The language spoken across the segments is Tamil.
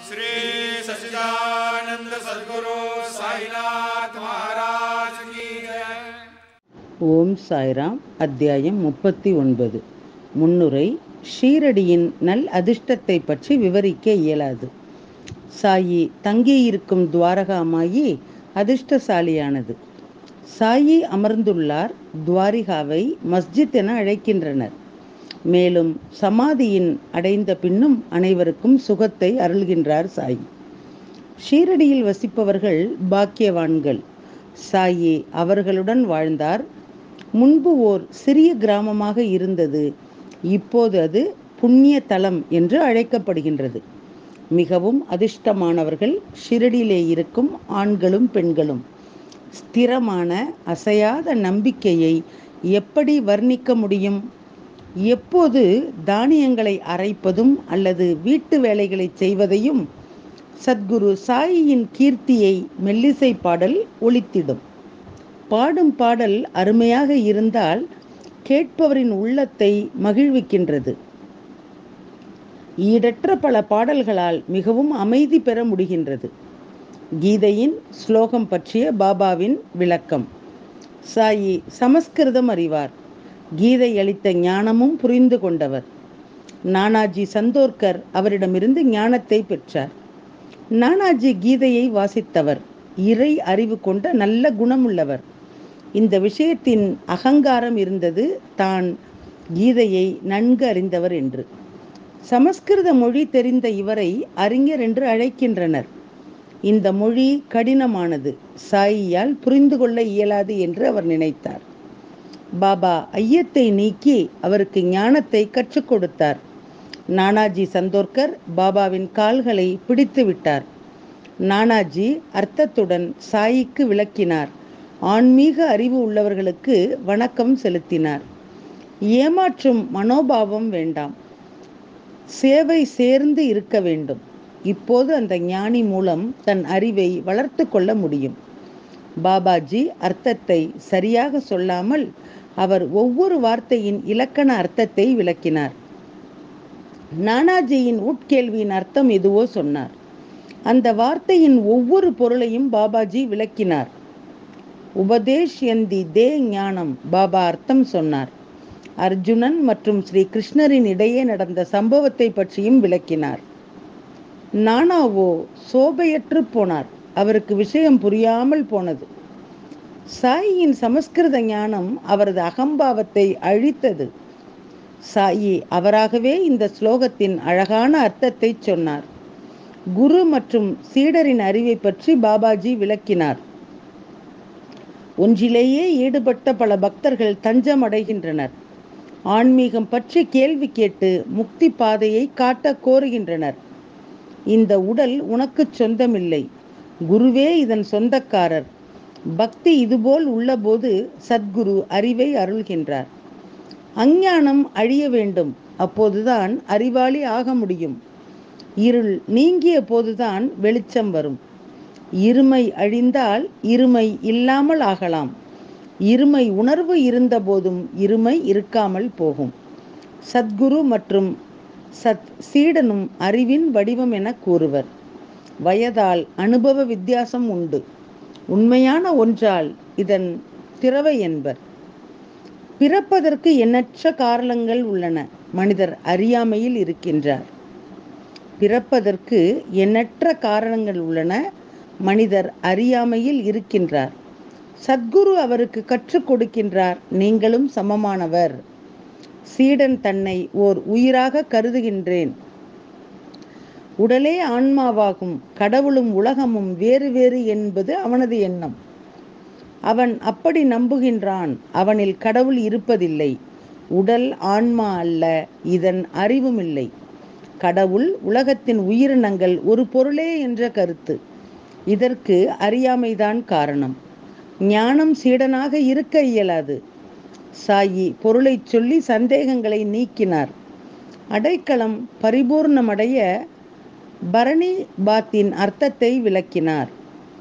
श्री सच्चिदानंद सदगुरु साईनाथ महाराज की जय ஓம் சாய்ராம் அத்தியாயம் முப்பத்தி ஒன்பது முன்னுரை ஷீரடியின் நல் அதிர்ஷ்டத்தை பற்றி விவரிக்க இயலாது சாயி தங்கியிருக்கும் துவாரகாமாயி அதிர்ஷ்டசாலியானது சாயி அமர்ந்துள்ளார் துவாரிகாவை மஸ்ஜித் என அழைக்கின்றனர் மேலும் சமாதியின் அடைந்த பின்னும் அனைவருக்கும் சுகத்தை அருள்கின்றார் சாயி ஷீரடியில் வசிப்பவர்கள் பாக்கியவான்கள் சாயி அவர்களுடன் வாழ்ந்தார் முன்பு ஓர் சிறிய கிராமமாக இருந்தது இப்போது அது புண்ணிய தலம் என்று அழைக்கப்படுகின்றது மிகவும் அதிர்ஷ்டமானவர்கள் ஷிரடியிலே இருக்கும் ஆண்களும் பெண்களும் ஸ்திரமான அசையாத நம்பிக்கையை எப்படி வர்ணிக்க முடியும் எப்போது தானியங்களை அரைப்பதும் அல்லது வீட்டு வேலைகளை செய்வதையும் சத்குரு சாயியின் கீர்த்தியை மெல்லிசை பாடல் ஒலித்திடும் பாடும் பாடல் அருமையாக இருந்தால் கேட்பவரின் உள்ளத்தை மகிழ்விக்கின்றது ஈடற்ற பல பாடல்களால் மிகவும் அமைதி பெற முடிகின்றது கீதையின் ஸ்லோகம் பற்றிய பாபாவின் விளக்கம் சாயி சமஸ்கிருதம் அறிவார் கீதை அளித்த ஞானமும் புரிந்து கொண்டவர் நானாஜி சந்தோர்கர் அவரிடமிருந்து ஞானத்தை பெற்றார் நானாஜி கீதையை வாசித்தவர் இறை அறிவு கொண்ட நல்ல குணமுள்ளவர் இந்த விஷயத்தின் அகங்காரம் இருந்தது தான் கீதையை நன்கு அறிந்தவர் என்று சமஸ்கிருத மொழி தெரிந்த இவரை அறிஞர் என்று அழைக்கின்றனர் இந்த மொழி கடினமானது சாயியால் புரிந்து கொள்ள இயலாது என்று அவர் நினைத்தார் பாபா ஐயத்தை நீக்கி அவருக்கு ஞானத்தை கற்றுக் கொடுத்தார் நானாஜி சந்தோர்கர் பாபாவின் கால்களை பிடித்து விட்டார் நானாஜி அர்த்தத்துடன் சாயிக்கு விளக்கினார் ஆன்மீக அறிவு உள்ளவர்களுக்கு வணக்கம் செலுத்தினார் ஏமாற்றும் மனோபாவம் வேண்டாம் சேவை சேர்ந்து இருக்க வேண்டும் இப்போது அந்த ஞானி மூலம் தன் அறிவை வளர்த்து கொள்ள முடியும் பாபாஜி அர்த்தத்தை சரியாக சொல்லாமல் அவர் ஒவ்வொரு வார்த்தையின் இலக்கண அர்த்தத்தை விளக்கினார் நானாஜியின் உட்கேள்வியின் அர்த்தம் எதுவோ சொன்னார் அந்த வார்த்தையின் ஒவ்வொரு பொருளையும் பாபாஜி விளக்கினார் உபதேஷ் எந்தி தே ஞானம் பாபா அர்த்தம் சொன்னார் அர்ஜுனன் மற்றும் ஸ்ரீ கிருஷ்ணரின் இடையே நடந்த சம்பவத்தை பற்றியும் விளக்கினார் நானாவோ சோபையற்று போனார் அவருக்கு விஷயம் புரியாமல் போனது சாயியின் சமஸ்கிருத ஞானம் அவரது அகம்பாவத்தை அழித்தது சாயி அவராகவே இந்த ஸ்லோகத்தின் அழகான அர்த்தத்தை சொன்னார் குரு மற்றும் சீடரின் அறிவை பற்றி பாபாஜி விளக்கினார் ஒன்றிலேயே ஈடுபட்ட பல பக்தர்கள் தஞ்சம் அடைகின்றனர் ஆன்மீகம் பற்றி கேள்வி கேட்டு முக்தி பாதையை காட்ட கோருகின்றனர் இந்த உடல் உனக்கு சொந்தமில்லை குருவே இதன் சொந்தக்காரர் பக்தி இதுபோல் உள்ளபோது சத்குரு அறிவை அருள்கின்றார் அஞ்ஞானம் அழிய வேண்டும் அப்போதுதான் அறிவாளி ஆக முடியும் இருள் நீங்கிய போதுதான் வெளிச்சம் வரும் இருமை அழிந்தால் இருமை இல்லாமல் ஆகலாம் இருமை உணர்வு இருந்த போதும் இருமை இருக்காமல் போகும் சத்குரு மற்றும் சத் சீடனும் அறிவின் வடிவம் என கூறுவர் வயதால் அனுபவ வித்தியாசம் உண்டு உண்மையான ஒன்றால் இதன் திறவை என்பர் பிறப்பதற்கு எண்ணற்ற காரணங்கள் உள்ளன மனிதர் அறியாமையில் இருக்கின்றார் பிறப்பதற்கு எண்ணற்ற காரணங்கள் உள்ளன மனிதர் அறியாமையில் இருக்கின்றார் சத்குரு அவருக்கு கற்றுக் கொடுக்கின்றார் நீங்களும் சமமானவர் சீடன் தன்னை ஓர் உயிராக கருதுகின்றேன் உடலே ஆன்மாவாகும் கடவுளும் உலகமும் வேறு வேறு என்பது அவனது எண்ணம் அவன் அப்படி நம்புகின்றான் அவனில் கடவுள் இருப்பதில்லை உடல் ஆன்மா அல்ல இதன் அறிவும் இல்லை கடவுள் உலகத்தின் உயிரினங்கள் ஒரு பொருளே என்ற கருத்து இதற்கு அறியாமைதான் காரணம் ஞானம் சீடனாக இருக்க இயலாது சாயி பொருளை சொல்லி சந்தேகங்களை நீக்கினார் அடைக்கலம் பரிபூர்ணமடைய பரணி பாத்தின் அர்த்தத்தை விளக்கினார்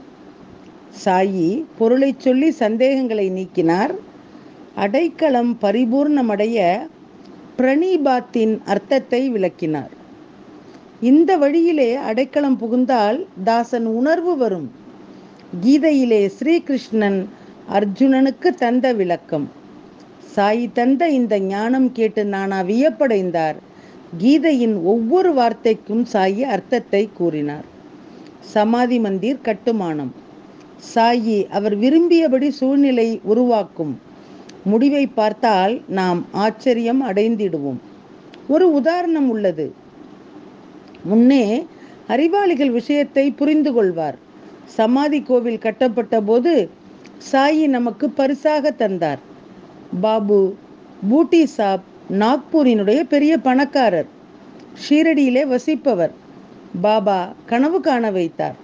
சாயி பொருளை சொல்லி சந்தேகங்களை நீக்கினார் அடைக்கலம் பரிபூர்ணமடைய பிரணீபாத்தின் அர்த்தத்தை விளக்கினார் இந்த வழியிலே அடைக்கலம் புகுந்தால் தாசன் உணர்வு வரும் கீதையிலே ஸ்ரீகிருஷ்ணன் அர்ஜுனனுக்கு தந்த விளக்கம் சாயி தந்த இந்த ஞானம் கேட்டு நானா வியப்படைந்தார் கீதையின் ஒவ்வொரு வார்த்தைக்கும் சாயி அர்த்தத்தை கூறினார் சமாதி மந்திர் கட்டுமானம் சாயி அவர் விரும்பியபடி சூழ்நிலை உருவாக்கும் முடிவை பார்த்தால் நாம் ஆச்சரியம் அடைந்திடுவோம் ஒரு உதாரணம் உள்ளது முன்னே அறிவாளிகள் விஷயத்தை புரிந்து கொள்வார் சமாதி கோவில் கட்டப்பட்ட போது சாயி நமக்கு பரிசாக தந்தார் பாபு பூட்டி சாப் நாக்பூரினுடைய பெரிய பணக்காரர் ஷீரடியிலே வசிப்பவர் பாபா கனவு காண வைத்தார்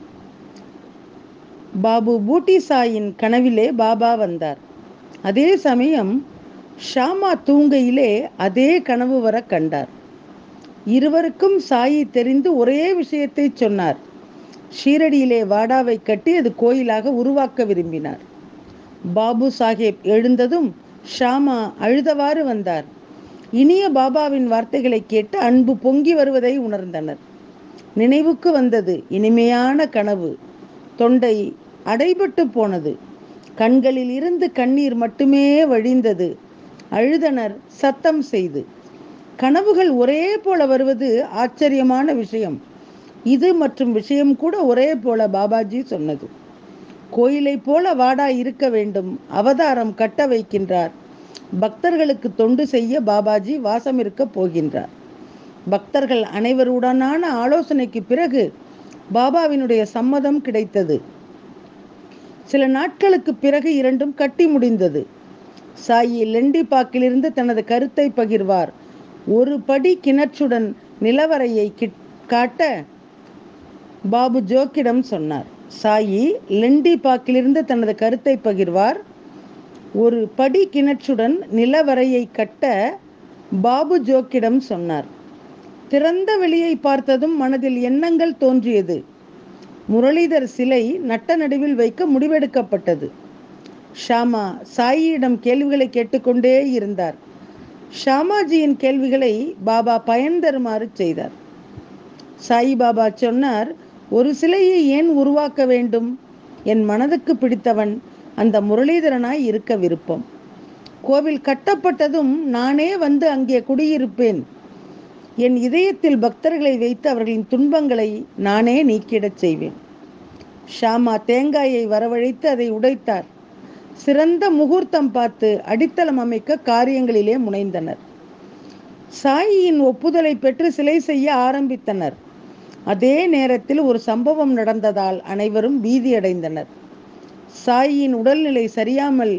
பாபு பூட்டி சாயின் கனவிலே பாபா வந்தார் அதே சமயம் ஷாமா தூங்கையிலே அதே கனவு வர கண்டார் இருவருக்கும் சாயி தெரிந்து ஒரே விஷயத்தை சொன்னார் ஷீரடியிலே வாடாவை கட்டி அது கோயிலாக உருவாக்க விரும்பினார் பாபு சாஹேப் எழுந்ததும் ஷாமா அழுதவாறு வந்தார் இனிய பாபாவின் வார்த்தைகளை கேட்டு அன்பு பொங்கி வருவதை உணர்ந்தனர் நினைவுக்கு வந்தது இனிமையான கனவு தொண்டை அடைபட்டு போனது கண்களில் இருந்து கண்ணீர் மட்டுமே வழிந்தது அழுதனர் சத்தம் செய்து கனவுகள் ஒரே போல வருவது ஆச்சரியமான விஷயம் இது மற்றும் விஷயம் கூட ஒரே போல பாபாஜி சொன்னது கோயிலை போல வாடா இருக்க வேண்டும் அவதாரம் கட்ட வைக்கின்றார் பக்தர்களுக்கு தொண்டு செய்ய பாபாஜி வாசம் இருக்க போகின்றார் பக்தர்கள் அனைவருடனான ஆலோசனைக்கு பிறகு பாபாவினுடைய சம்மதம் கிடைத்தது சில நாட்களுக்கு பிறகு இரண்டும் கட்டி முடிந்தது சாயி லெண்டி பாக்கிலிருந்து தனது கருத்தை பகிர்வார் ஒரு படி கிணற்றுடன் நிலவரையை கிட்- காட்ட பாபு ஜோக்கிடம் சொன்னார் சாயி லெண்டி பாக்கிலிருந்து தனது கருத்தை பகிர்வார் ஒரு படி கிணற்றுடன் நிலவரையை கட்ட பாபு ஜோக்கிடம் சொன்னார் திறந்த வெளியை பார்த்ததும் மனதில் எண்ணங்கள் தோன்றியது முரளிதர் சிலை நட்ட நடுவில் வைக்க முடிவெடுக்கப்பட்டது ஷாமா சாயியிடம் கேள்விகளை கேட்டுக்கொண்டே இருந்தார் ஷாமாஜியின் கேள்விகளை பாபா பயன் தருமாறு செய்தார் சாய் பாபா சொன்னார் ஒரு சிலையை ஏன் உருவாக்க வேண்டும் என் மனதுக்கு பிடித்தவன் அந்த முரளிதரனாய் இருக்க விருப்பம் கோவில் கட்டப்பட்டதும் நானே வந்து அங்கே குடியிருப்பேன் என் இதயத்தில் பக்தர்களை வைத்து அவர்களின் துன்பங்களை நானே நீக்கிடச் செய்வேன் ஷாமா தேங்காயை வரவழைத்து அதை உடைத்தார் சிறந்த முகூர்த்தம் பார்த்து அடித்தளம் அமைக்க காரியங்களிலே முனைந்தனர் சாயியின் ஒப்புதலை பெற்று சிலை செய்ய ஆரம்பித்தனர் அதே நேரத்தில் ஒரு சம்பவம் நடந்ததால் அனைவரும் பீதியடைந்தனர் சாயியின் உடல்நிலை சரியாமல்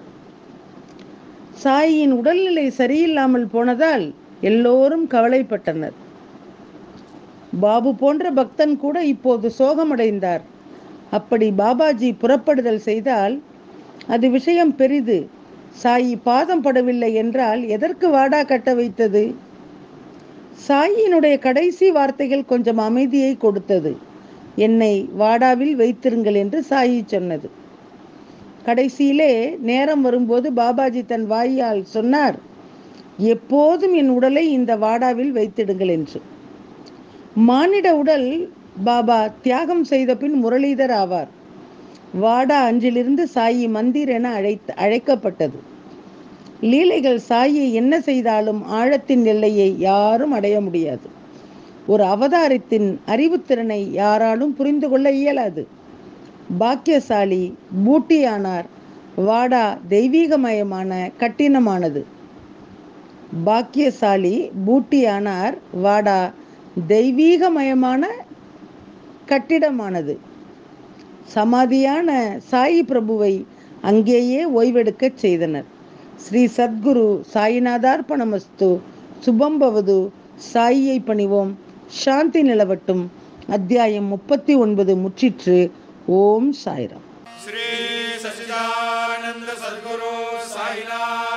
சாயியின் உடல்நிலை சரியில்லாமல் போனதால் எல்லோரும் கவலைப்பட்டனர் பாபு போன்ற பக்தன் கூட இப்போது சோகமடைந்தார் அப்படி பாபாஜி புறப்படுதல் செய்தால் அது விஷயம் பெரிது சாயி பாதம் படவில்லை என்றால் எதற்கு வாடா கட்ட வைத்தது சாயியினுடைய கடைசி வார்த்தைகள் கொஞ்சம் அமைதியை கொடுத்தது என்னை வாடாவில் வைத்திருங்கள் என்று சாயி சொன்னது கடைசியிலே நேரம் வரும்போது பாபாஜி தன் வாயால் சொன்னார் எப்போதும் என் உடலை இந்த வாடாவில் வைத்திடுங்கள் என்று மானிட உடல் பாபா தியாகம் செய்த பின் முரளிதர் ஆவார் வாடா அன்றிலிருந்து சாயி மந்திர் என அழைத்த அழைக்கப்பட்டது லீலைகள் சாயி என்ன செய்தாலும் ஆழத்தின் எல்லையை யாரும் அடைய முடியாது ஒரு அவதாரத்தின் அறிவுத்திறனை யாராலும் புரிந்து கொள்ள இயலாது பாக்கியசாலி பூட்டியானார் வாடா தெய்வீகமயமான கட்டினமானது பாக்கியசாலி பூட்டியானார் வாடா தெய்வீகமயமான கட்டிடமானது சமாதியான சாயி பிரபுவை அங்கேயே ஓய்வெடுக்கச் செய்தனர் ஸ்ரீ சத்குரு சாயிநாதார்ப்பணமஸ்து சுபம்பவது சாயியை பணிவோம் சாந்தி நிலவட்டும் அத்தியாயம் முப்பத்தி ஒன்பது முற்றிற்று ஓம் சாய்ராம் श्री सच्चिदानंद सद्गुरु साईनाथ